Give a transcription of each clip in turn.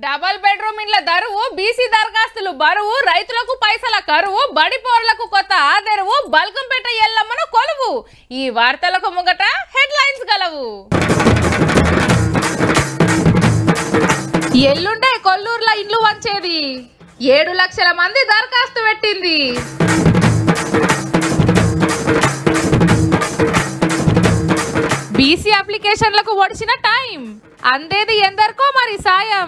Double bedroom ఇండ్ల దరువు BC దరఖాస్తులు బరువు రైతులకు పైసల కరువు బడి పోర్లకు కొత్త ఆదరువు బల్కంపేట ఎల్లమ్మను కొలువు ఈ వార్తలకు ముంగట హెడ్లైన్స్ గలవు ఎల్లుండే కొల్లూరులో ఇండ్లు వంచేది ఏడు లక్షల మంది దరఖాస్తు పెట్టింది బీసీ అప్లికేషన్లకు ఒడిచిన టైం అందేది ఎందరికో మరి సాయం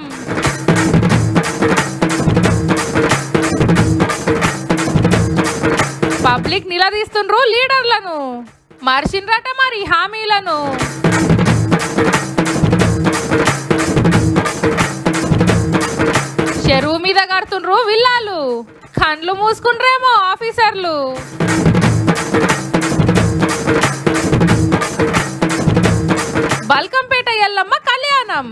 పబ్లిక్ నిలదీస్తుండ్రు లీడర్లను మర్చిండ్రట మరి హామీలను చెరువు మీద కడుతుండ్రు విల్లాలు కండ్లు మూసుకుండ్రేమో ఆఫీసర్లు బల్కంపేట ఎల్లమ్మ కళ్యాణం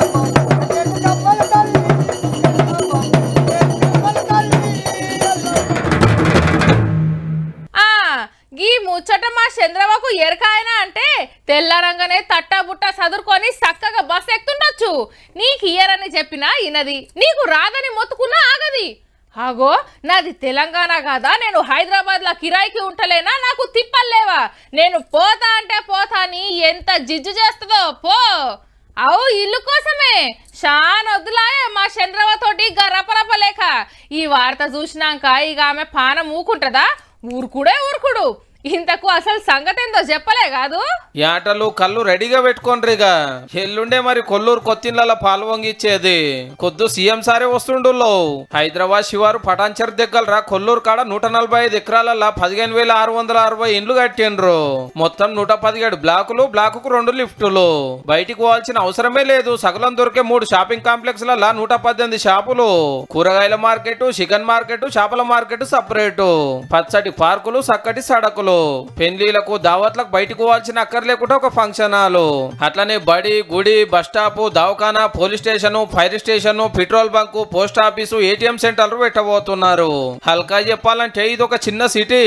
ఆ గీ ముచ్చట మా చంద్రబాబు ఎరకాయన అంటే తెల్లరంగానే తట్టబుట్ట చదురుకొని చక్కగా బస్ ఎక్కుతుండొచ్చు నీకు ఇయ్యరని చెప్పినా ఇనది నీకు రాదని మొత్తుకున్నా ఆగది ఆగో నాది తెలంగాణ కాదా నేను హైదరాబాద్ లా కిరాయికి ఉంటలేనా నాకు తిప్పలేవా నేను పోతా అంటే పోతా అని ఎంత జిజ్జు చేస్తుందో పో అవు ఇల్లు కోసమే షాన్ వద్దులాయే మా చంద్రవతోటి గరపరప లేక ఈ వార్త చూసినాక ఇక ఆమె పానం ఊకుంటదా ఊరుకుడే ఊరుకుడు ఇంతకు అసలు సంగతి ఏందో చెప్పలే కాదు యాటలు కళ్ళు రెడీగా పెట్టుకోండ్రిగా ఎల్లుండే మరి కొల్లూరు కొత్తిళ్ళ పాలు వంగిచ్చేది కొద్దు సీఎం సారే వస్తుండులో హైదరాబాద్ శివారు పటాన్చర్ దగ్గర కొల్లూరు కాడ నూట నలభై ఐదు ఎకరాల పదిహేను వేల ఆరు వందల అరవై ఇండ్లు కట్టిండ్రు మొత్తం నూట పదిహేడు బ్లాకులు బ్లాకుకు రెండు లిఫ్టులు బయటికి పోవాల్సిన అవసరమే లేదు సగలం దొరికే మూడు షాపింగ్ కాంప్లెక్స్ ల నూట పద్దెనిమిది షాపులు కూరగాయల మార్కెట్ చికెన్ మార్కెట్ చేపల మార్కెట్ సపరేటు పచ్చటి పార్కులు చక్కటి సడకులు పెళ్లిలకు దావత్లకు బయటకు పోవాల్సిన అక్కర్ లేకుండా ఒక ఫంక్షన్ హాలు అట్లనే బడి గుడి బస్ స్టాప్ దవాఖానా police station fire station petrol bunk post office ATM సెంటర్లు పెట్టబోతున్నారు హల్కా చెప్పాలంటే ఇది ఒక చిన్న సిటీ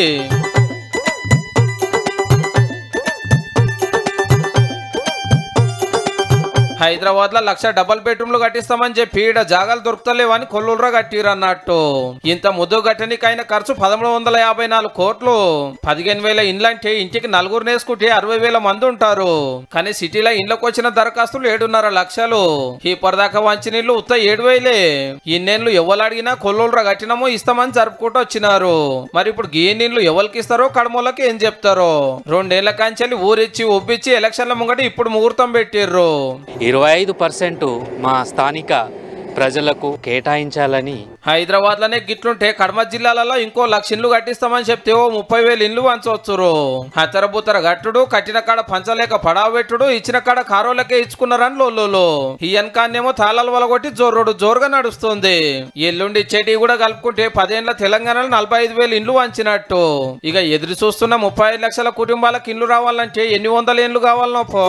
హైదరాబాద్ లో లక్ష డబల్ బెడ్రూమ్లు కట్టిస్తామని చెప్పి ఈడ జాగాలు దొరుకుతలేవని కొల్లూరులో కట్టిరు అన్నట్టు ఇంత ముద్దు కట్టనికైన ఖర్చు పదమూడు వందల యాభై నాలుగు కోట్లు పదిహేను వేల ఇండ్లంటే ఇంటికి నలుగురు నేసుకుంటే అరవై వేల మంది ఉంటారు కానీ సిటీలో ఇండ్లకు వచ్చిన దరఖాస్తులు ఏడున్నర లక్షలు ఈ పొరదాకా వంచి నీళ్లు ఉత్త ఏడు వేలే ఇన్నేళ్ళు ఎవరు అడిగినా కొల్లూరులో కట్టినామో ఇస్తామని జరుపుకుంటూ వచ్చినారు మరి ఇప్పుడు గీ నీళ్లు ఎవరికి ఇస్తారో కడమూలకి ఏం చెప్తారో రెండేళ్ల కాంచెల్లి ఊరిచ్చి ఒప్పించి ఎలక్షన్ల ముంగట ఇప్పుడు ముహూర్తం పెట్టిర్రు ఇరవై ఐదు పర్సెంట్ మా స్థానిక ప్రజలకు కేటాయించాలని హైదరాబాద్ లోనే గిట్లుంటే కడమ జిల్లాలలో ఇంకో లక్ష ఇండ్లు కట్టిస్తామని చెప్తే ఓ ముప్పై వేలు ఇండ్లు వంచవచ్చురు హతరబుతర గట్టుడు కట్టిన కాడ పంచలేక పడావెట్టుడు ఇచ్చిన కాడ కారోలకే ఇచ్చుకున్నారని లోలు ఈ వెనకాన్నేమో తాళాల వలగొట్టి జోరుడు జోరుగా నడుస్తుంది ఎల్లుండి చెటి కూడా కలుపుకుంటే పదేళ్ల తెలంగాణలో నలభై ఐదు వేలు ఇండ్లు వంచినట్టు ఇక ఎదురు చూస్తున్న ముప్పై ఐదు లక్షల కుటుంబాలకు ఇండ్లు రావాలంటే ఎన్ని వందల ఇండ్లు కావాలనో పో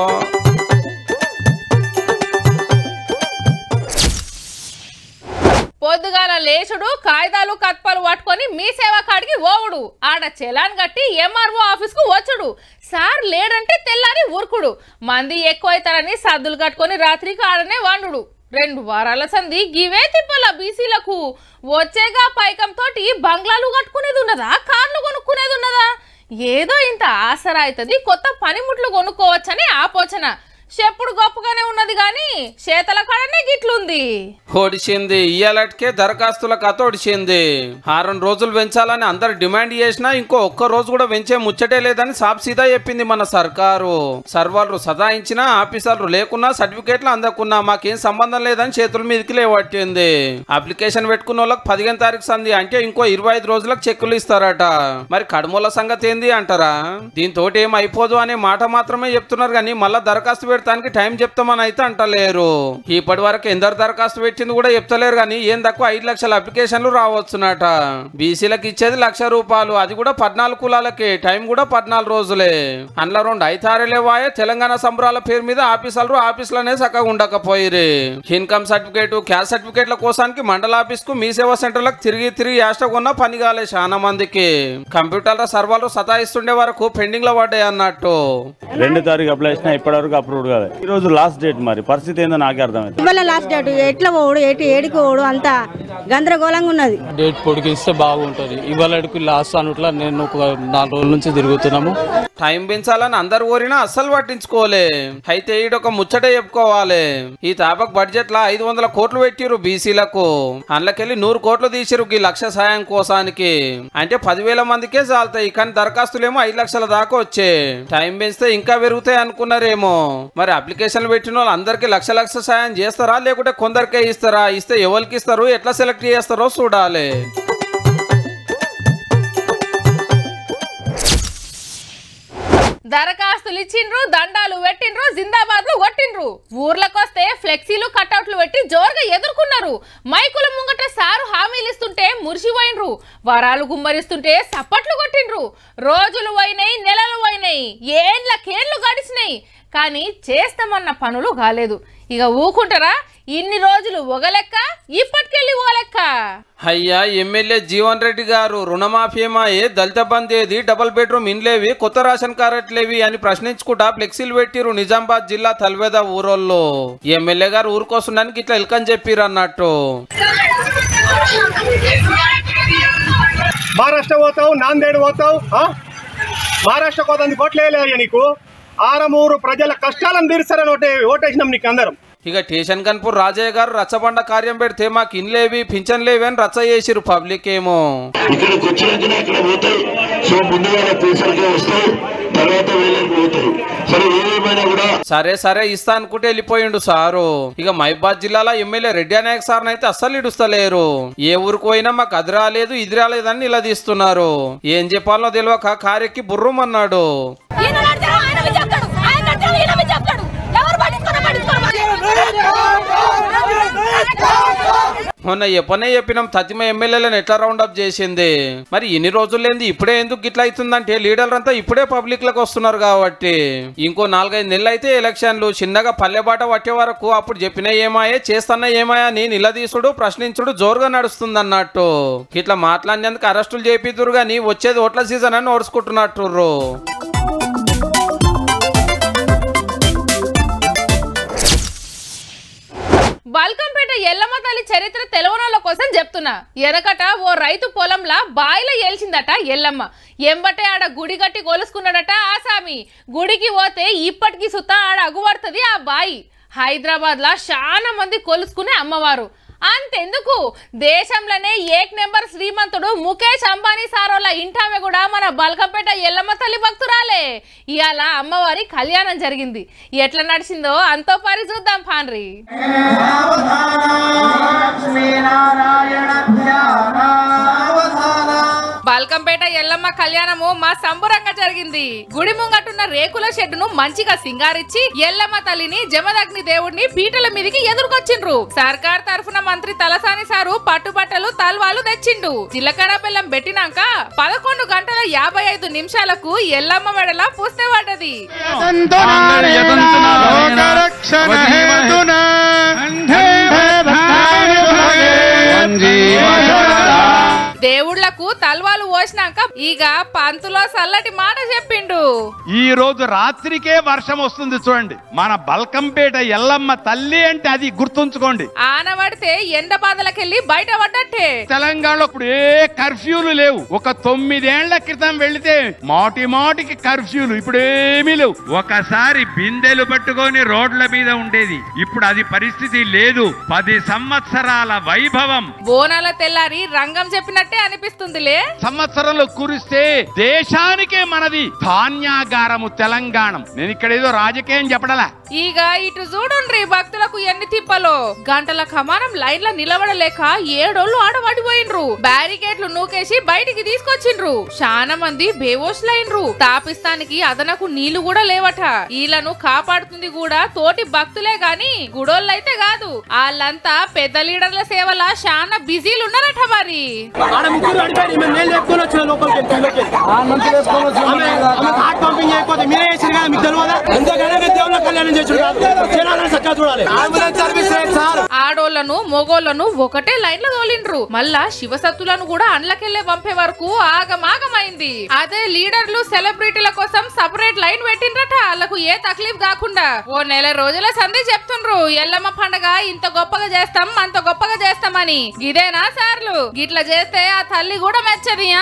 పొద్దుగాల లేచుడు కాగితాలు కత్పలు పట్టుకొని మీ సేవా కాడికి ఓవుడు ఆడ చెలాన్ కట్టి ఎంఆర్ఓ ఆఫీస్ కు వచ్చుడు సార్ లేడంటే తెల్లారి ఊరుకుడు మంది ఎక్కువైతారని సద్దులు కట్టుకొని రాత్రికి ఆడనే వండుడు రెండు వారాల సంధి గివే తిప్పల బీసీలకు వచ్చేగా పైకం తోటి బంగ్లాలు కట్టుకునేది ఉన్నదా కార్లు కొనుక్కునేది ఉన్నదా ఏదో ఇంత ఆసరా అవుతుంది కొత్త పనిముట్లు కొనుక్కోవచ్చని ఆపోచన చెప్పుడు గొప్పగానే ఉన్నది కానీ చేతల కాడనే గిట్లుంది ఓడిచింది ఇయ్యాలటికే దరఖాస్తుల కథ ఒడిచింది ఆరం రోజులు పెంచాలని అందరు డిమాండ్ చేసినా ఇంకో ఒక్క రోజు కూడా పెంచే ముచ్చటే లేదని సాప్ సీదా చెప్పింది మన సర్కారు సర్వర్లు సదాయించినా ఆఫీసర్లు లేకున్నా సర్టిఫికేట్లు అందకున్నా మాకేం సంబంధం లేదని చేతుల మీదకి లేవట్టింది అప్లికేషన్ పెట్టుకున్న వాళ్ళకి పదిహేను తారీఖు సంది అంటే ఇంకో ఇరవై ఐదు రోజులకు చెక్కులు ఇస్తారట మరి కడుమూల సంగతి ఏంది అంటారా దీంతో ఏం అయిపోదు అనే మాట మాత్రమే చెప్తున్నారు కానీ మళ్ళా దరఖాస్తు పెడతానికి టైం చెప్తామని అయితే అంటలేరు ఇప్పటి వరకు ఎందరు దరఖాస్తు పెట్టింది కూడా చెప్తలేరు కానీ ఏం తక్కువ ఐదు లక్షల అప్లికేషన్లు రావచ్చునట బీసీలకు ఇచ్చేది లక్ష రూపాయలు అది కూడా పద్నాలుగు కులాలకి టైం కూడా పద్నాలుగు రోజులే అందులో రెండు ఐతారేలేవాయే తెలంగాణ సంబరాల పేరు మీద ఆఫీసర్లు ఆఫీసులనే చక్కగా ఉండకపోయిరి ఇన్కమ్ సర్టిఫికేట్ క్యాస్ట్ సర్టిఫికేట్ల కోసానికి మండల ఆఫీస్ కు మీ సేవా సెంటర్లకు తిరిగి తిరిగి యాష్టకున్న పని కాలే చాలా మందికి కంప్యూటర్ల సర్వర్లు సతాయిస్తుండే వరకు పెండింగ్ లో పడ్డాయి అన్నట్టు రెండు తారీఖు అప్లై చేసినా ఇప్పటివరకు అప్రూవ్డ్ కాదు ఈ రోజు లాస్ట్ డేట్ మరి పరిస్థితి ఏందో నాకే అర్థమైంది ఇవాళ లాస్ట్ డేట్ ఎటు ఎట్లా పోడు ఎటు ఏడికి పోడు అంత గందరగోళంగా ఉన్నది డేట్ పొడిగిస్తే బాగుంటుంది ఇవాళకి లాస్ట్ అనుట్లా నేను ఒక నాలుగు రోజుల నుంచి తిరుగుతున్నాము టైం పెంచాలని అందరు కోరినా అస్సలు పట్టించుకోలే అయితే ఈడొక ముచ్చట చెప్పుకోవాలి ఈ తాపక్ బడ్జెట్ లా ఐదు వందల కోట్లు పెట్టిరు బీసీలకు అందులోకెళ్ళి నూరు కోట్లు తీసిరు ఈ లక్ష సాయం కోసానికి అంటే పదివేల మందికే చాలుతాయి కానీ దరఖాస్తులేమో ఐదు లక్షల దాకా వచ్చే టైం పెంచితే ఇంకా పెరుగుతాయి అనుకున్నారేమో మరి అప్లికేషన్లు పెట్టిన వాళ్ళు అందరికి లక్ష లక్ష సాయం చేస్తారా లేకుంటే కొందరికే ఇస్తారా ఇస్తే ఎవరికి ఇస్తారు ఎట్లా సెలెక్ట్ చేస్తారో చూడాలి దరఖాస్తులు ఇచ్చిండ్రు దండాలు పెట్టిండ్రు జిందాబాద్లు కొట్టిండ్రు ఊర్లకొస్తే ఫ్లెక్సీలు కట్అవుట్లు పెట్టి జోరుగా ఎదుర్కొన్నారు మైకుల ముంగట సారు హామీలు ఇస్తుంటే మురిసిపోయినరు వరాలు గుమ్మరిస్తుంటే సప్పట్లు కొట్టిండ్రు రోజులు పోయినాయి నెలలు పోయినాయి ఏండ్లకేండ్లు గడిచినాయి కానీ చేస్తామన్న పనులు కాలేదు ఇక ఊకుంటారా ఇన్ని రోజులు ఒక లెక్క ఇప్పటికెళ్ళి ఓ లెక్క అయ్యా ఎమ్మెల్యే జీవన్ రెడ్డి గారు రుణమాఫీమాయే దళిత బంద్ ఏది డబుల్ బెడ్రూమ్ ఇండ్లేవి కొత్త రేషన్ కార్డులేవి అని ప్రశ్నించుకుంటా ఫ్లెక్సీలు పెట్టిరు నిజామాబాద్ జిల్లా తల్వేద ఊరోళ్ళు ఎమ్మెల్యే గారు ఊరుకోసడానికి ఇట్లా ఇల్కని చెప్పిరు అన్నట్టు మహారాష్ట్ర పోతావు నాందేడ్ పోతావు ఆ? మహారాష్ట్ర కోతంది కోట్లేలే నీకు ఆరమూరు ప్రజల కష్టాలను తీరుస్తారని ఓటే ఓటేసినాం నీకు అందరం ఇక స్టేషన్ కన్పూర్ రాజయ్య గారు రచ్చబండ కార్యం పెడితే మాకు ఇండ్లేవి పింఛన్లేవి అని రచ్చ చేసిరు పబ్లిక్ ఏమో ఇక్కడికి వచ్చినాకనే అక్కడ పోతాయి సో ముందుగా పేసరికే వస్తాయి తర్వాత వేలకు పోతాయి సరే ఏదేమైనా కూడా సరే సరే ఇస్తా అనుకుంటే వెళ్ళిపోయిండు సారు ఇక మహిబాద్ జిల్లాలో ఎమ్మెల్యే రెడ్డి నాయక్ సార్ అయితే అస్సలు ఇడుస్తలేరు ఏ ఊరికి పోయినా మాకు అది రాలేదు ఇది రాలేదని నిలదీస్తున్నారు ఏం చెప్పాలో తెలియక కారెక్కి బుర్రమన్నాడు ఈయన నడిచాడు, ఆయన చెప్తాడు ఆయన నడిచాడు, ఈయన చెప్తాడు ఎవరు పట్టించుకున్నా పట్టించుకోరు మొన్న ఎప్పనే చెప్పినాం తతిమ ఎమ్మెల్యేలను ఎట్లా రౌండప్ చేసింది మరి ఎన్ని రోజులేంది ఇప్పుడే ఎందుకు గిట్లా అవుతుందంటే లీడర్లంతా ఇప్పుడే పబ్లిక్ లకు వస్తున్నారు కాబట్టి ఇంకో నాలుగైదు నెలలు అయితే ఎలక్షన్లు చిన్నగా పల్లెబాట పట్టే వరకు అప్పుడు చెప్పిన ఏమాయే చేస్తున్నా ఏమాయా అని నిలదీసుడు ప్రశ్నించుడు జోరుగా నడుస్తుంది అన్నట్టు ఇట్లా మాట్లాడినందుకు అరెస్టులు చేపిద్దురు గాని వచ్చేది ఓట్ల సీజన్ అని ఓడుచుకుంటున్నట్టుర్రు బల్కంపేట ఎల్లమ్మ తల్లి చరిత్ర తెలవనోళ్ళ కోసం చెప్తున్నా ఎనకట ఓ రైతు పొలంలా బాయిలో ఏల్చిందట ఎల్లమ్మ ఎంబటే ఆడ గుడి కట్టి కొలుసుకున్నాడట ఆసామి గుడికి పోతే ఇప్పటికి సుత ఆడ అగుపడుతుంది ఆ బాయి హైదరాబాద్ లా చాలా మంది కొలుసుకునే అమ్మవారు అంతెందుకు దేశంలోనే ఏక్ నెంబర్ శ్రీమంతుడు ముఖేష్ అంబానీ సారోల ఇంటామె కూడా మన బల్కంపేట ఎల్లమ్మ తల్లి భక్తురాలే ఇవాళ అమ్మవారి కళ్యాణం జరిగింది ఎట్లా నడిచిందో అంతో పరి చూద్దాం పాన్రి బాల్కంపేట ఎల్లమ్మ కళ్యాణము మా సంబురంగా జరిగింది గుడి ముంగటున్న రేకుల షెడ్డును మంచిగా సింగారిచ్చి ఎల్లమ్మ తల్లిని జమదగ్ని దేవుడిని పీటల మీదికి ఎదుర్కొచ్చిండ్రు సర్కార్ తరఫున మంత్రి తలసాని సారు పట్టుబట్టలు తల్వాలు తెచ్చిండు జీలకర్ర బెల్లం పెట్టినాక పదకొండు గంటల యాభై ఐదు నిమిషాలకు ఎల్లమ్మ మెడల పూస్తే పడ్డది దేవుళ్లకు తల్వాలు పోసినాక ఇక పంతులో చల్లటి మాట చెప్పిండు ఈ రోజు రాత్రికే వర్షం వస్తుంది చూడండి మన బల్కంపేట ఎల్లమ్మ తల్లి అంటే అది గుర్తుంచుకోండి ఆనబడితే ఎండ బాధలకెళ్ళి బయట పడ్డట్టే తెలంగాణలో ఇప్పుడు ఏ కర్ఫ్యూలు లేవు ఒక తొమ్మిదేళ్ల క్రితం వెళితే మాటి మాటికి కర్ఫ్యూలు ఇప్పుడు ఏమీ లేవు ఒకసారి బిందెలు పట్టుకొని రోడ్ల మీద ఉండేది ఇప్పుడు అది పరిస్థితి లేదు పది సంవత్సరాల వైభవం బోనాల తెల్లారి రంగం చెప్పినట్టే అనిపిస్తుందిలే సంవత్సరంలో కురిస్తే దేశానికే మనది ధాన్యాగారము తెలంగాణ నేను ఇక్కడ ఏదో రాజకీయం చెప్పడలా ఇక ఇటు చూడుండ్రి భక్తులకు ఎన్ని తిప్పలో గంటల కమానం లైన్ల నిలబడలేక ఏడోళ్ళు ఆడబడిపోయిండ్రు బ్యారికేడ్లు నూకేసి బయటికి తీసుకొచ్చిండ్రు చాలా మంది బేవోష్లైన్రు తాపిస్తానికి అదనకు నీళ్లు కూడా లేవట వీళ్ళను కాపాడుతుంది కూడా తోటి భక్తులే గాని గుడోళ్ళైతే కాదు వాళ్ళంతా పెద్ద లీడర్ల సేవల చాలా బిజీలు ఉన్నారట మరి ఆడ ముగ్గురు అడిగారు మేము మేలు చెప్పుకొని వచ్చిన లోపలికి వెళ్ళి ఆమె ఆమె హార్ట్ పంపింగ్ చేయకపోతే మీరే చేసారు కదా మీకు తెలియదా ఎంత ఘనంగా దేవుళ్ళ కళ్యాణం చేసుడు కాదు జనాలను చక్కగా చూడాలి అంబులెన్స్ సర్వీస్ రేట్ సార్ ఆడోళ్లను మొగోళ్లను ఒకటే లైన్ లో తోలిండ్రు మళ్ళా శివసత్తులను కూడా అండ్లకెళ్లే పంపే వరకు ఆగమాగమైంది అదే లీడర్లు సెలబ్రిటీల కోసం సపరేట్ లైన్ పెట్టిండ్రట వాళ్ళకు ఏ తక్లీఫ్ కాకుండా ఓ నెల రోజుల సంధి చెప్తుండ్రు ఎల్లమ్మ పండగ ఇంత గొప్పగా చేస్తాం అంత గొప్పగా చేస్తామని ఇదేనా సార్లు గిట్ల చేస్తే ఆ తల్లి కూడా మెచ్చదియా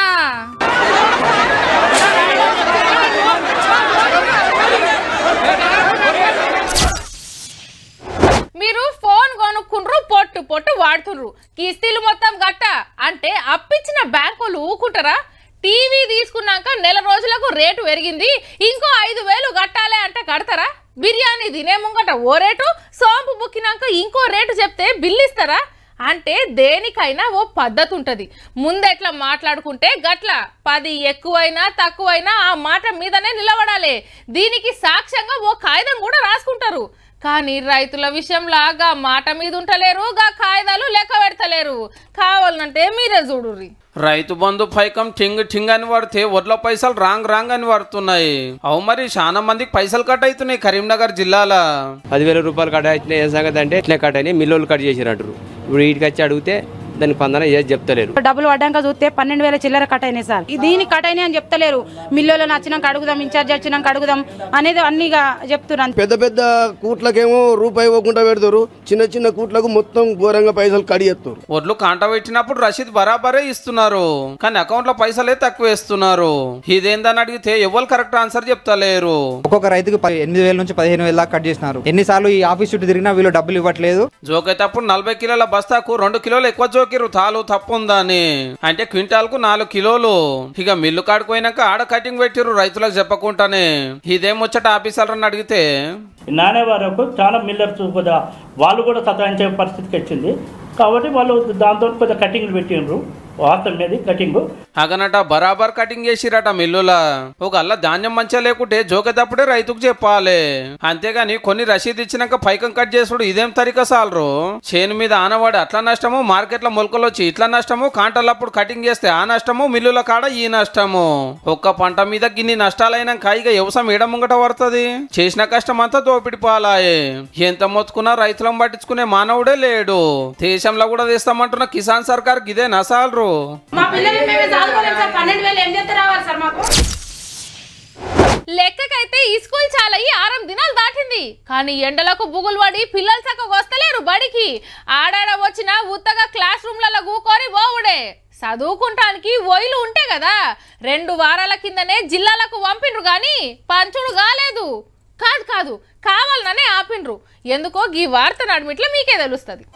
మీరు ఫోన్ కొనుక్కుండ్రు పొట్టు పొట్టు వాడుతుండ్రు కిస్తీలు మొత్తం గట్ట అంటే అప్పిచ్చిన బ్యాంకులు ఊకుంటారా టీవీ తీసుకున్నాక నెల రోజులకు రేటు పెరిగింది ఇంకో ఐదు వేలు కట్టాలి అంటే కడతారా బిర్యానీ తినే ముంగట ఓ రేటు సోంపు బుక్కినాక ఇంకో రేటు చెప్తే బిల్లు ఇస్తారా అంటే దేనికైనా ఓ పద్ధతి ఉంటుంది ముందెట్లా మాట్లాడుకుంటే గట్ల పది ఎక్కువైనా తక్కువైనా ఆ మాట మీదనే నిలబడాలి దీనికి సాక్ష్యంగా ఓ కాగితం కూడా రాసుకుంటారు కానీ రైతుల విషయంలో గా మాట మీద ఉంటలేరు గా కాగితాలు లెక్క పెడతలేరు కావాలంటే మీరే చూడుర్రి రైతు బంధు పైకం టింగ్ టింగ్ అని పడితే వడ్ల పైసలు రాంగ్ రాంగ్ అని పడుతున్నాయి అవు మరి చాలా మందికి పైసలు కట్ అవుతున్నాయి కరీంనగర్ జిల్లాలో పదివేల రూపాయలు కట్ అవుతున్నాయి ఏం సంగతి అంటే ఇట్లే కట్ అయినాయి మిల్లులు కట్ చేసిరంటారు ఇప్పుడు వీటికి వచ్చి అడిగితే దానికి పందన ఏది చెప్తలేరు డబ్బులు పడ్డాక చూస్తే పన్నెండు వేల చిల్లర కట్ అయినాయి సార్ ఈ దీనికి కట్ అయినాయి అని చెప్తలేరు మిల్లులను వచ్చినాక అడుగుదాం ఇన్ఛార్జ్ వచ్చినాక అడుగుదాం అనేది అన్నిగా చెప్తున్నారు పెద్ద పెద్ద కూట్లకేమో రూపాయి ఇవ్వకుండా పెడతారు చిన్న చిన్న కూట్లకు మొత్తం ఘోరంగా పైసలు కడిగేస్తారు వడ్లు కాంట పెట్టినప్పుడు రసీద్ బరాబరే ఇస్తున్నారు కానీ అకౌంట్ లో పైసలే తక్కువ ఇస్తున్నారు ఇదేందని అడిగితే ఎవరు కరెక్ట్ ఆన్సర్ చెప్తలేరు ఒక్కొక్క రైతుకు ప- ఎనిమిది వేల నుంచి పదిహేను వేల దాకా కట్ చేసినారు ఎన్నిసార్లు ఈ ఆఫీస్ చుట్టూ తిరిగినా వీళ్ళు డబ్బులు ఇవ్వట్లేదు జోకైతే అప్పుడు నలభై కిలోల బస్తాకు రెండు కిలోలు ఎక్కువ జోకిరు తాలు తప్పు ఉందని అంటే క్వింటాల్ కు నాలుగు కిలోలు ఇక మిల్లు కాడిపోయినాక ఆడ కటింగ్ పెట్టిరు రైతులకు చెప్పకుండానే ఇదే ముచ్చట ఆఫీసర్ని అడిగితే నానే వరకు చాలా మిల్లర్స్ కొద్దిగా వాళ్ళు కూడా సతాయించే పరిస్థితికి వచ్చింది కాబట్టి వాళ్ళు దాంతో కొద్దిగా కటింగ్లు పెట్టిండ్రు వాస్తవం మీద కటింగ్ అగనట బరాబర్ కటింగ్ చేసిరట మిల్లుల ఒక అల్ల ధాన్యం మంచిగా లేకుంటే జోకేటప్పుడే రైతుకు చెప్పాలి అంతేగాని కొన్ని రసీదు ఇచ్చినాక పైకం కట్ చేసుడు ఇదేం తరిక సాలరు చేను మీద ఆనవాడి అట్లా నష్టము మార్కెట్లో మొలకలు వచ్చి ఇట్లా నష్టము కాంటలప్పుడు కటింగ్ చేస్తే ఆ నష్టము మిల్లుల కాడ ఈ నష్టము ఒక్క పంట మీద గిన్ని నష్టాలైనాక ఇక వ్యవసాయం ఏడ ముంగట పడుతుంది చేసిన కష్టం అంతా దోపిడి పాలాయే ఎంత మొత్తుకున్నా రైతులను పట్టించుకునే మానవుడే లేడు దేశంలో కూడా తెస్తామంటున్న కిసాన్ సర్కార్ ఇదే నసాలరు మా పిల్లలు మేమే చదువుకోలేము సార్ పన్నెండు వేలు ఏం చేస్తే రావాలి సార్ మాకు లెక్కకైతే ఈ స్కూల్ చాలా ఈ ఆరం దినాలు దాటింది కానీ ఎండలకు బుగులు పడి పిల్లలు చక్కగా వస్తలేరు బడికి ఆడాడ వచ్చిన ఉత్తగా క్లాస్ రూమ్లలో కూకోరి పోవుడే చదువుకుంటానికి ఒయిలు ఉంటే కదా రెండు వారాల కిందనే జిల్లాలకు పంపిండ్రు గాని పంచుడు కాలేదు కాదు కాదు కావాలనే ఆపిండ్రు ఎందుకో గీ వార్త నడిమిట్లో మీకే తెలుస్తుంది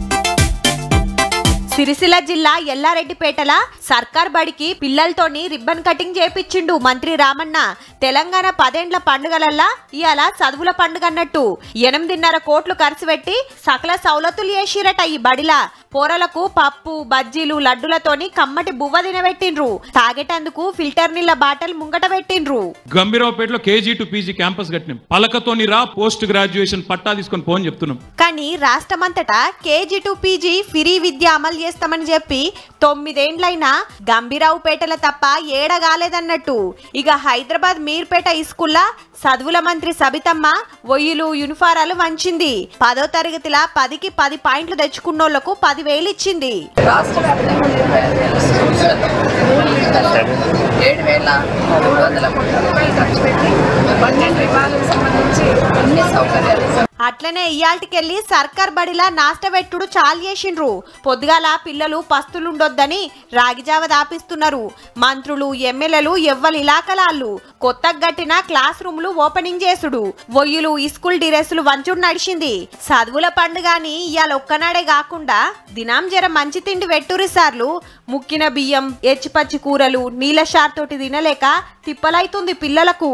సిరిసిల్ల జిల్లా ఎల్లారెడ్డిపేటల సర్కార్ బడికి పిల్లలతోని రిబ్బన్ కటింగ్ చేపించిండు మంత్రి రామన్న తెలంగాణ పదేండ్ల పండుగలల్లా ఇవాళ చదువుల పండుగ అన్నట్టు ఎనిమిదిన్నర కోట్లు ఖర్చు పెట్టి సకల సౌలతులు చేసిరట ఈ బడిలా పోరలకు పప్పు బజ్జీలు లడ్డులతోని కమ్మటి బువ్వ తినబెట్టిండ్రు తాగేటందుకు ఫిల్టర్ నీళ్ళ బాటల్ ముంగట పెట్టిండ్రు గంభీరావుపేటలో కేజీ టు పీజీ క్యాంపస్ కట్టినాం పలకతోని రా పోస్ట్ గ్రాడ్యుయేషన్ పట్టా తీసుకొని పోని చెప్తున్నాం కానీ రాష్ట్రమంతటా కేజీ టు పీజీ ఫ్రీ విద్య అమలు చేస్తామని చెప్పి తొమ్మిదేండ్లైనా గంభీరావుపేటల తప్ప ఏడగాలేదన్నట్టు ఇక హైదరాబాద్ మీర్పేట స్కూల్లా చదువుల మంత్రి సబితమ్మ ఒయ్యిలు యూనిఫారాలు వంచింది పదో తరగతిలా పదికి పది పాయింట్లు తెచ్చుకున్నోళ్లకు పదివేలు ఇచ్చింది రాష్ట్ర వ్యాప్తంగా ఇరవై ఐదు వేల స్కూల్స్లలో మూడు విడతల్లో ఏడు వేల మూడు వందల కోట్ల రూపాయలు ఖర్చు పెట్టి పన్నెండు విభాగాలకు సంబంధించి అన్ని సౌకర్యాలు అట్లనే ఇయాల్టికెళ్ళి సర్కార్ బడిలా నాష్టపెట్టుడు చాలు చేసిండ్రు పొద్దుగాల పిల్లలు పస్తులుండొద్దని రాగిజావ దాపిస్తున్నారు మంత్రులు ఎమ్మెల్యేలు ఎవ్వరు ఇలాకలాళ్ళు కొత్తగా కట్టిన క్లాస్ రూమ్లు ఓపెనింగ్ చేసుడు ఒయ్యులు స్కూల్ డ్రెస్సులు వంచుడు నడిచింది చదువుల పండుగని ఇవాళ ఒక్కనాడే కాకుండా దినం జర మంచి తిండి వెట్టురి సార్లు ముక్కిన బియ్యం ఎచ్చిపచ్చి కూరలు నీళ్ళ షార్ తోటి తినలేక తిప్పలైతుంది పిల్లలకు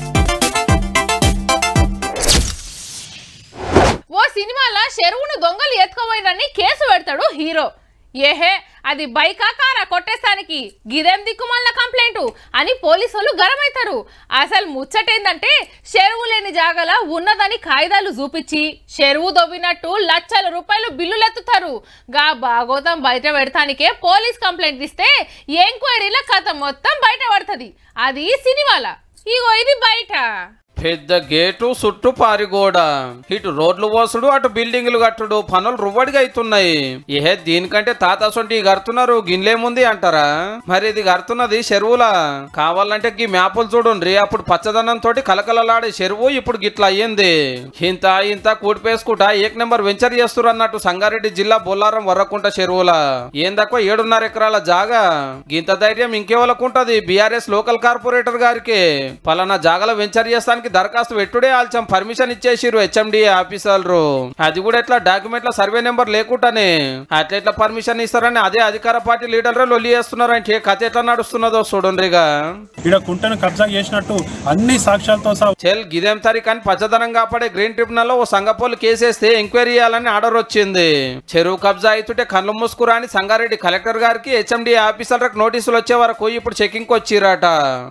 ఓ సినిమాలో చెరువును దొంగలు ఎత్తుకోబోయినని కేసు పెడతాడు హీరో ఏహే అది బైకా కారా కొట్టేస్తానికి గిదేం దిక్కుమాలిన కంప్లైంట్ అని పోలీసులు గరమవుతారు అసలు ముచ్చటేందంటే చెరువు లేని జాగల ఉన్నదని కాగితాలు చూపించి చెరువు దొవ్వినట్టు లక్షల రూపాయలు బిల్లులు ఎత్తుతారు గా భాగోతం బయట పెడతానికే పోలీస్ కంప్లైంట్ ఇస్తే ఎంక్వైరీల కథ మొత్తం బయట పడుతుంది అది సినిమాల ఇగో ఇది బయట పెద్ద గేటు చుట్టూ పారిగోడ ఇటు రోడ్లు పోసుడు అటు బిల్డింగ్లు కట్టుడు పనులు రువ్వడిగా అవుతున్నాయి ఏ దీనికంటే తాత సొంటి కడుతున్నారు గిన్నెలేముంది అంటారా మరి ఇది కడుతున్నది చెరువుల కావాలంటే గీ మ్యాపులు చూడండి అప్పుడు పచ్చదనం తోటి కలకలలాడే చెరువు ఇప్పుడు గిట్లా అయ్యింది ఇంత ఇంత కూడిపేసుకుంటా ఏక్ నెంబర్ వెంచర్ చేస్తున్నారు అన్నట్టు సంగారెడ్డి జిల్లా బొల్లారం వరకుంట చెరువుల ఏం తక్కువ ఏడున్నర ఎకరాల జాగా గింత ధైర్యం ఇంకెవరకు ఉంటది బీఆర్ఎస్ లోకల్ కార్పొరేటర్ గారికి పలానా జాగలో వెంచర్ చేస్తానికి దరఖాస్తు పెట్టుడే ఆల్చం పర్మిషన్ ఇచ్చేసిరు హెచ్ఎండి ఆఫీసర్లు అది కూడా ఎట్లా డాక్యుమెంట్ల సర్వే నెంబర్ లేకుండానే అట్లా ఎట్లా పర్మిషన్ ఇస్తారని అదే అధికార పార్టీ లీడర్లు లొల్లి చేస్తున్నారు అంటే కథ ఎట్లా నడుస్తున్నదో చూడండిగా ఇక్కడ కుంటను కబ్జా చేసినట్టు అన్ని సాక్ష్యాలతో సహా చెల్ గిదేం తారీఖు అని పచ్చదనం కాపాడే గ్రీన్ ట్రిబ్యునల్ లో ఓ సంగపోలు కేసేస్తే ఎంక్వైరీ చేయాలని ఆర్డర్ వచ్చింది చెరువు కబ్జా అవుతుంటే కళ్ళు మూసుకురా అని సంగారెడ్డి కలెక్టర్ గారికి హెచ్ఎండి ఆఫీసర్లకు నోటీసులు వచ్చే వరకు ఇప్పుడు చెకింగ్ వచ్చిరట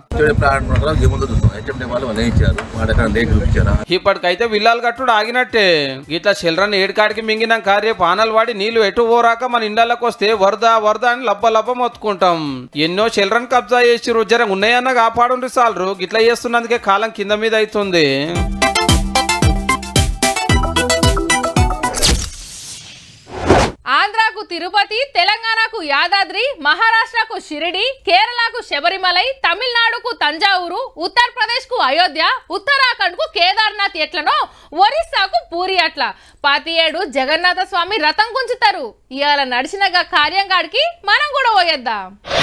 ఇప్పటికైతే విల్లాలు కట్టుడు ఆగినట్టే ఇట్లా చిల్డ్రన్ ఏడుకాడికి మింగినాక రేపు ఆనలు వాడి నీళ్లు ఎటు పోరాక మన ఇండ్లకి వస్తే వరద వరద అని లబ్బ లబ్బ మొత్తుకుంటాం ఎన్నో చిల్డ్రన్ కబ్జా చేసిరు జర ఉన్నాయన్న కాపాడుండ్రి సాలరు గిట్లా చేస్తున్నందుకే కాలం కింద మీద అవుతుంది ఆంధ్రాకు తిరుపతి తెలంగాణకు యాదాద్రి మహారాష్ట్రకు షిరిడి కేరళకు శబరిమలై తమిళనాడుకు తంజావూరు ఉత్తరప్రదేశ్ కు అయోధ్య ఉత్తరాఖండ్ కు కేదార్నాథ్ ఎట్లనో ఒరిస్సాకు పూరి అట్ల ప్రతి ఏడు జగన్నాథ స్వామి రథం గుంచుతారు ఇవాళ నడిచినగా కార్యంగాడికి మనం కూడా పోయేద్దాం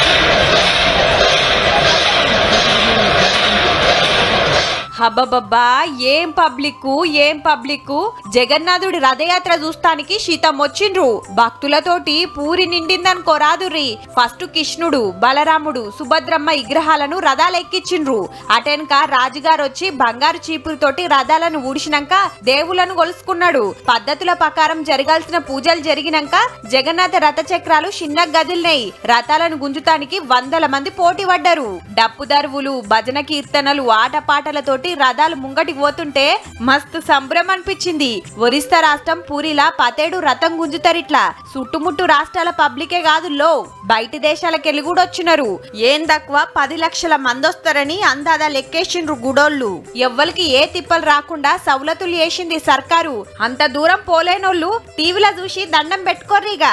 హబ్బబ్బబ్బా ఏం పబ్లిక్ ఏం పబ్లిక్ జగన్నాథుడి రథయాత్ర చూస్తానికి శీతం వచ్చిండ్రు భక్తులతోటి పూరి నిండిందనుకో రాదుర్రి ఫస్ట్ కృష్ణుడు బలరాముడు సుభద్రమ్మ విగ్రహాలను రథాలు ఎక్కించిండ్రు అటెనక రాజుగారు వచ్చి బంగారు చీపురుతోటి రథాలను ఊడిసినాక దేవులను కొలుసుకున్నాడు పద్ధతుల ప్రకారం జరగాల్సిన పూజలు జరిగినాక జగన్నాథ రథ చక్రాలు చిన్న గదిలినాయి రథాలను గుంజుతానికి వందల మంది పోటీ పడ్డారు డప్పు దరువులు భజన కీర్తనలు ఆటపాటలతోటి రథాలు ముంగటికి పోతుంటే మస్తు సంబరం అనిపించింది ఒరిస్సా రాష్ట్రం పూరిలా పతేడు రథం గుంజుతారిట్లా చుట్టుముట్టు రాష్ట్రాల పబ్లికే కాదు లో బయటి దేశాలకెళ్ళి కూడా వచ్చినారు ఏం తక్కువ పది లక్షల మంది వస్తారని అందాదా లెక్కేసిండ్రు గుడోళ్ళు ఎవ్వరికి ఏ తిప్పలు రాకుండా సవలతులు చేసింది సర్కారు అంత దూరం పోలేనోళ్ళు టీవీలో చూసి దండం పెట్టుకోర్రిగా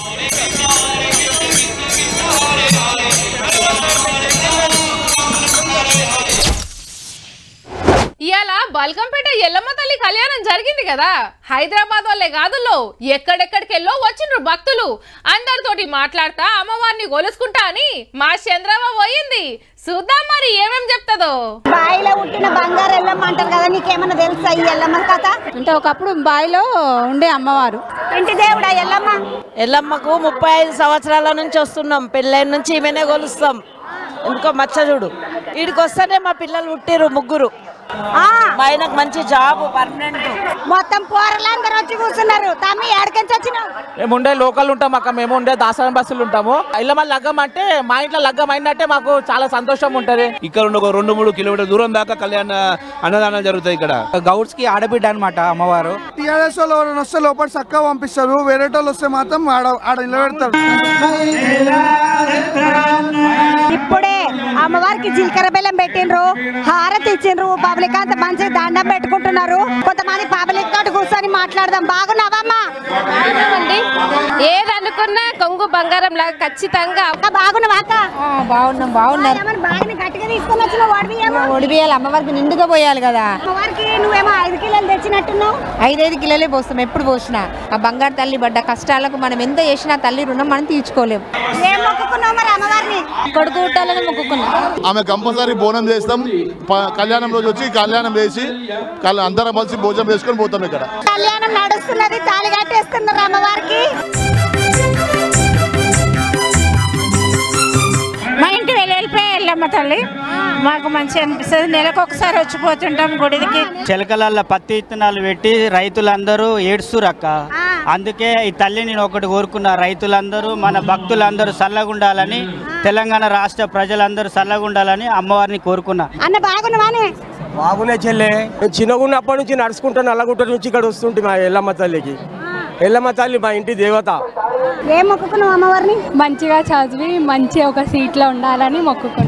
ఇవాళ బల్కంపేట ఎల్లమ్మ తల్లి కళ్యాణం జరిగింది కదా హైదరాబాద్ వాళ్ళే కాదుల్లో ఎక్కడెక్కడికెళ్ళో వచ్చిండ్రు భక్తులు అందరితోటి మాట్లాడతా అమ్మవారిని గొలుసుకుంటా అని మా చంద్రమ్మ పోయింది చూద్దాం మరి ఏమేం చెప్తుందో బాయిలో పుట్టిన బంగారు ఎల్లమ్మ అంటారు కదా నీకేమన్నా తెలుసా ఈ ఎల్లమ్మ కథ అంటే ఒకప్పుడు బాయిలో ఉండే అమ్మవారు ఇంటి దేవుడా ఎల్లమ్మ ఎల్లమ్మకు ముప్పై ఐదు సంవత్సరాల నుంచి వస్తున్నాం పెళ్ళైన నుంచి ఈమెనే కొలుస్తాం ఎందుకో మచ్చ చూడు వీడికి వస్తేనే మా పిల్లలు పుట్టిరు ముగ్గురు మా ఆయనకు మంచి జాబ్ పర్మనెంట్ మొత్తం పోరలందరూ వచ్చి కూర్చున్నారు తమ్మి ఎక్కడికి వచ్చినావు మేము ఉండే లోకల్ ఉంటాం అక్క మేము ఉండే దాసరం బస్సులు ఉంటాము ఇళ్ళ లగ్గం అంటే మా ఇంట్లో లగ్గం అయినట్టే మాకు చాలా సంతోషం ఉంటది ఇక్కడ ఉన్న ఒక రెండు మూడు కిలోమీటర్ దూరం దాకా కళ్యాణ అన్నదానం జరుగుతాయి ఇక్కడ గౌడ్స్ కి ఆడబిడ్డ అనమాట అమ్మవారు టీఆర్ఎస్ వాళ్ళు ఎవరైనా వస్తే లోపల చక్కగా పంపిస్తారు వేరే వాళ్ళు వస్తే మాత్రం ఆడ ఆడ నిలబెడతారు ఇప్పుడే అమ్మవారికి జీలకర్ర బెల్లం పెట్టిండ్రు హారతి ఇచ్చిండ్రు పబ్లిక్ అంతా మంచి దండం పెట్టుకుంటున్నారు కొంతమంది పబ్లిక్ తోటి కూర్చొని మాట్లాడదాం బాగున్నావమ్మా ఏది అనుకున్నా కొంగు బంగారం లాగా ఖచ్చితంగా బాగున్నావా అక్క బాగున్నాం బాగున్నారు బాగా గట్టిగా తీసుకొని వచ్చిన వాడిబియ్యమా ఒడిబియ్యాలి అమ్మవారికి నిండుగా పోయాలి కదా అమ్మవారికి నువ్వేమో ఐదు కిలోలు తెచ్చినట్టున్నావు ఐదైదు కిలోలే పోస్తాం ఎప్పుడు పోసినా ఆ బంగారు తల్లి పడ్డ కష్టాలకు మనం ఎంత చేసినా తల్లి రుణం మనం తీర్చుకోలేము ఏం మొక్కుకున్నావు మరి అమ్మవారిని కొడుకు పుట్టాలని మొక్కుకున్నాం ఆమె కంపల్సరీ బోనం చేస్తాం ప- కళ్యాణం రోజు వచ్చి కళ్యాణం చేసి కల్- అందరం కలిసి భోజనం చేసుకొని పోతాం ఇక్కడ కళ్యాణం నడుస్తున్నది తాళి కట్టేస్తున్నారు అమ్మవారికి మా ఇంటి వెళ్ళి వెళ్ళిపోయి వెళ్ళమ్మ తల్లి మాకు మంచి అనిపిస్తుంది నెలకు ఒకసారి వచ్చిపోతుంటాం గుడికి చిలకలల్లో పత్తి విత్తనాలు పెట్టి రైతులందరూ ఏడుస్తురు అక్క అందుకే ఈ తల్లి నేను ఒకటి కోరుకున్నా రైతులందరూ మన భక్తులందరూ చల్లగుండాలని తెలంగాణ రాష్ట్ర ప్రజలందరూ చల్లగుండాలని అమ్మవారిని కోరుకున్నా అన్న బాగున్నావానే బాగునే చెల్లె నేను చిన్నగా ఉన్నప్పటి నుంచి నడుచుకుంటా నల్లగుట్ట నుంచి ఇక్కడ వస్తుంటే మా ఎల్లమ్మ తల్లికి ఎల్లమ్మ తల్లి మా ఇంటి దేవత ఏం మొక్కుకున్నావు అమ్మవారిని మంచిగా చదివి మంచి ఒక సీట్లో ఉండాలని మొక్కుకున్నాం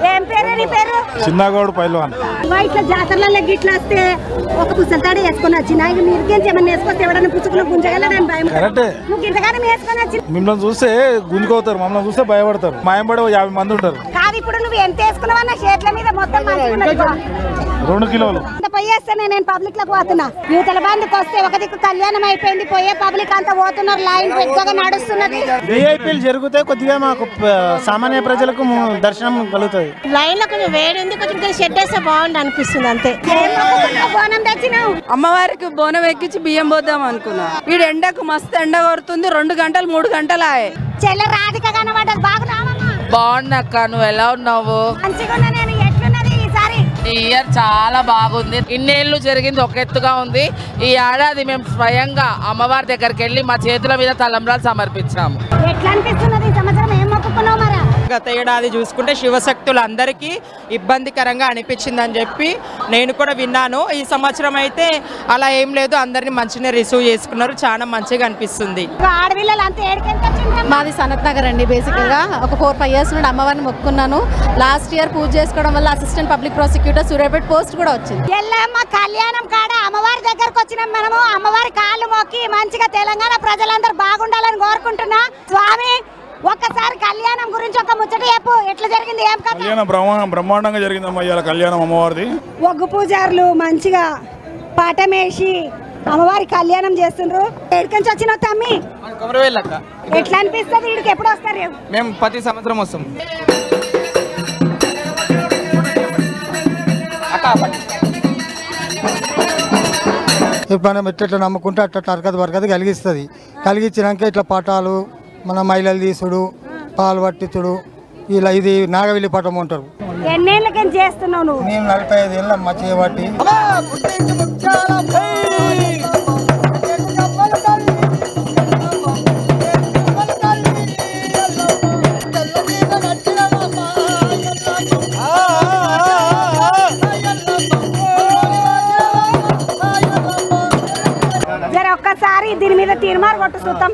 ఏం పేరు నీ పేరు చిన్నగౌడ్ పైల్వాన్ ఇవా ఇట్లా జాతరలలో గిట్లా వస్తే ఒక పుస్తలతాడు వేసుకొని వచ్చిన ఇక మీరు ఏమన్నా వేసుకొస్తే ఎవడన్నా పుచ్చుకుని గుంజగలడని భయం కరెక్టే. నువ్వు ఇంతగానే వేసుకొని వచ్చి మిమ్మల్ని చూస్తే గుంజుకోతారు మమ్మల్ని చూస్తే భయపడతారు మాయంబడి ఓ యాభై మంది ఉంటారు కాదు ఇప్పుడు నువ్వు ఎంత వేసుకున్నావన్నా చేతుల మీద మొత్తం మంచిగా ఉన్నది ఇగో. రెండు కిలోలు అంత పోయేస్తానే నేను పబ్లిక్ లకు పోతున్నా యువతల బంధుకు వస్తే ఒక దిక్కు కళ్యాణం అయిపోయింది పోయే పబ్లిక్ అంతా పోతున్నారు లైన్ పెద్దగా నడుస్తున్నది విఐపీలు జరిగితే కొద్దిగా మాకు ప- సామాన్య ప్రజలకు ము- దర్శనం కలుగుతుంది లైన్ లో కొంచెం వేడి ఉంది కొంచెం షెడ్ వేస్తే బాగుంది అనిపిస్తుంది అంతే బోనం తెచ్చినావు అమ్మవారికి బోనం ఎక్కించి బియ్యం పోద్దాం అనుకున్నా వీడు ఎండకు మస్తు ఎండ కొడుతుంది రెండు గంటలు మూడు గంటలు ఆయే చెల్లె రాధిక కనబడ్డది బాగున్నావమ్మా బాగున్నాక నువ్వు ఎలా ఉన్నావు మంచిగా ఉన్నా నేను ఎట్లున్నది ఈసారి ఈ ఇయర్ చాలా బాగుంది ఇన్నేళ్ళు జరిగింది ఒక ఎత్తుగా ఉంది ఈ ఏడాది మేము స్వయంగా అమ్మవారి దగ్గరికి వెళ్ళి మా చేతుల మీద తలంబ్రాలు సమర్పించాము ఎట్లా అనిపిస్తున్నది ఈ సంవత్సరం ఏం మొక్కుకున్నావు మరా గత ఏడాది చూసుకుంటే శివశక్తులందరికీ ఇబ్బందికరంగా అనిపించిందని చెప్పి నేను కూడా విన్నాను ఈ సంవత్సరం అయితే అలా ఏం లేదు అందరినీ మంచిగా రిసీవ్ చేసుకున్నారు చాలా మంచిగా అనిపిస్తుంది ఆడపిల్లలు అంతా ఏడికెంత మాది సనత్ నగర్ అండి బేసిక్గా ఒక ఫోర్ ఫైవ్ ఇయర్స్ నుండి అమ్మవారిని మొక్కున్నాను లాస్ట్ ఇయర్ పూజ చేసుకోవడం వల్ల assistant public prosecutor Suryapet post కూడా వచ్చింది ఎల్లమ్మ కళ్యాణం కాడ అమ్మవారి దగ్గరకు వచ్చినాం మనము అమ్మవారి కాళ్ళు మొక్కి మంచిగా తెలంగాణ ప్రజలందరూ బాగుండాలని కోరుకుంటున్నా స్వామి ఒక్కసారి కళ్యాణం గురించి ఒక ముచ్చట చెప్పు ఎట్లా జరిగింది ఏం కథ కళ్యాణం బ్రహ్మ బ్రహ్మాండంగా జరిగిందమ్మా ఇవాళ కళ్యాణం అమ్మవారిది ఒగ్గు పూజారులు మంచిగా పాఠమేసి అమ్మవారి కళ్యాణం చేస్తుండ్రు ఎక్కడికి వచ్చినావు తమ్మి కొమరవేళ్ళక్క ఎట్లా అనిపిస్తుంది వీడికి ఎప్పుడు వస్తారు మేము ప్రతి సంవత్సరం వస్తాం ఇప్పుడు మనం ఎట్లా నమ్ముకుంటే అట్లా టర్కత వరకత కలిగిస్తుంది కలిగించినాక ఇట్లా పటాలు మన మహిళలు తీసుడు పాలు పట్టించుడు ఇలా ఇది నాగవెల్లి పటం ఉంటారు ఎన్నేళ్ళకి చేస్తున్నావు నువ్వు నేను నలభై ఐదు ఏళ్ళ అమ్మ చేయబట్టి జర ఒక్కసారి దీని మీద తీర్మార్ కొట్టు చూద్దాం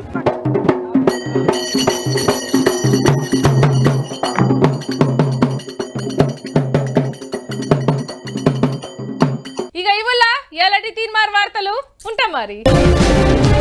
ఇక ఇవల్ల ఎలాంటి తీన్మార్ వార్తలు ఉంటాం మరి